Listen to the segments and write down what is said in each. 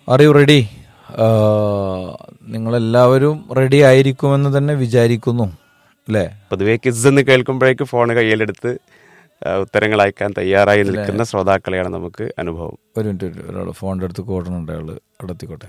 R you ready നിങ്ങളെല്ലാവരും ready ആയിരിക്കുമെന്ന് തന്നെ വിചാരിക്കുന്നു അല്ലേ പൊതുവെ കിസ് എന്ന് കേൾക്കുമ്പോഴേക്ക് ഫോൺ കയ്യിലെടുത്ത് ആ, ഉത്തരങ്ങൾ അയക്കാൻ തയ്യാറായി നിൽക്കുന്ന ശ്രോതാക്കളെയാണ് നമുക്ക് അനുഭവം ഒരു മിനിറ്റ് ഒരാൾ ഫോണിൻ്റെ അടുത്ത് കോടണുണ്ട് അയാൾ അടത്തിക്കോട്ടെ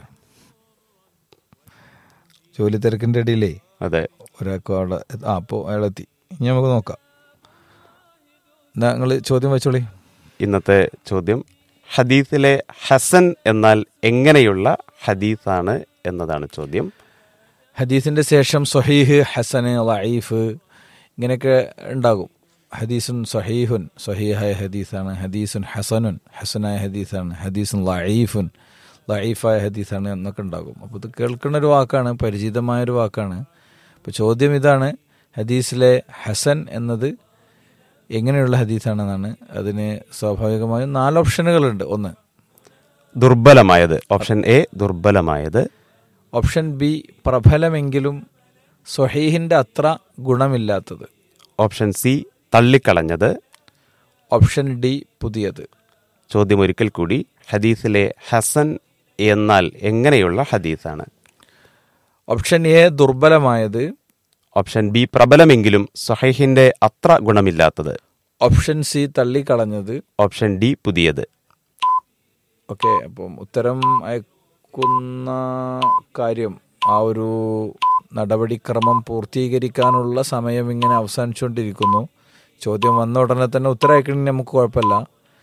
ജോലി തിരക്കിൻ്റെ ഇടയിലേ അതെ ഒരാൾക്ക് അവിടെ ആ അപ്പോൾ അയാളെത്തി ഇനി നമുക്ക് നോക്കാം എന്താ നിങ്ങൾ ചോദ്യം വെച്ചോളി ഇന്നത്തെ ചോദ്യം ഹദീസിലെ ഹസൻ എന്നാൽ എങ്ങനെയുള്ള ഹദീസാണ് എന്നതാണ് ചോദ്യം ഹദീസിൻ്റെ ശേഷം സൊഹീഹ് ഹസന് ലൈഫ് ഇങ്ങനെയൊക്കെ ഉണ്ടാകും ഹദീസുൻ സഹീഹുൻ സഹീഹായ ഹദീസാണ് ഹദീസുൻ ഹസനുൻ ഹസനായ ഹദീസാണ് ഹദീസുൻ ലൈഫുൻ ലൈഫായ ഹദീസാണ് എന്നൊക്കെ ഉണ്ടാകും അപ്പോൾ ഇത് കേൾക്കുന്ന ഒരു വാക്കാണ് പരിചിതമായ ഒരു വാക്കാണ് അപ്പോൾ ചോദ്യം ഇതാണ് ഹദീസിലെ ഹസൻ എന്നത് എങ്ങനെയുള്ള ഹദീസാണെന്നാണ് അതിന് സ്വാഭാവികമായും നാല് ഓപ്ഷനുകളുണ്ട് ഒന്ന് ദുർബലമായത് ഓപ്ഷൻ എ ദുർബലമായത് ഓപ്ഷൻ ബി പ്രബലമെങ്കിലും സൊഹീഹിൻ്റെ അത്ര ഗുണമില്ലാത്തത് ഓപ്ഷൻ സി തള്ളിക്കളഞ്ഞത് ഓപ്ഷൻ ഡി പുതിയത് ചോദ്യം ഒരിക്കൽ കൂടി ഹദീസിലെ ഹസൻ എന്നാൽ എങ്ങനെയുള്ള ഹദീസാണ് ഓപ്ഷൻ എ ദുർബലമായത് ഓപ്ഷൻ ബി പ്രബലമെങ്കിലും സൊഹൈഹിന്റെ അത്ര ഗുണമില്ലാത്തത് ഓപ്ഷൻ സി തള്ളിക്കളഞ്ഞത് ഓപ്ഷൻ ഡി പുതിയത് ഓക്കെ അപ്പം ഉത്തരം അയക്കുന്ന കാര്യം ആ ഒരു നടപടിക്രമം പൂർത്തീകരിക്കാനുള്ള സമയം ഇങ്ങനെ അവസാനിച്ചുകൊണ്ടിരിക്കുന്നു ചോദ്യം വന്ന ഉടനെ തന്നെ ഉത്തരം അയക്കണമെങ്കിൽ നമുക്ക് കുഴപ്പമില്ല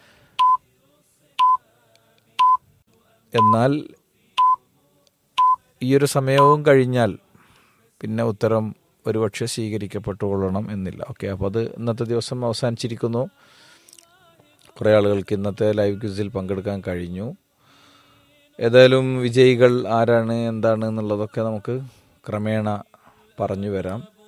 എന്നാൽ ഈ ഒരു സമയവും കഴിഞ്ഞാൽ പിന്നെ ഉത്തരം ഒരുപക്ഷെ സ്വീകരിക്കപ്പെട്ടുകൊള്ളണം എന്നില്ല ഓക്കെ അപ്പോൾ അത് ഇന്നത്തെ ദിവസം അവസാനിച്ചിരിക്കുന്നു കുറേ ആളുകൾക്ക് ഇന്നത്തെ ലൈവ് ക്വിസിൽ പങ്കെടുക്കാൻ കഴിഞ്ഞു ഏതായാലും വിജയികൾ ആരാണ് എന്താണ് എന്നുള്ളതൊക്കെ നമുക്ക് ക്രമേണ പറഞ്ഞു വരാം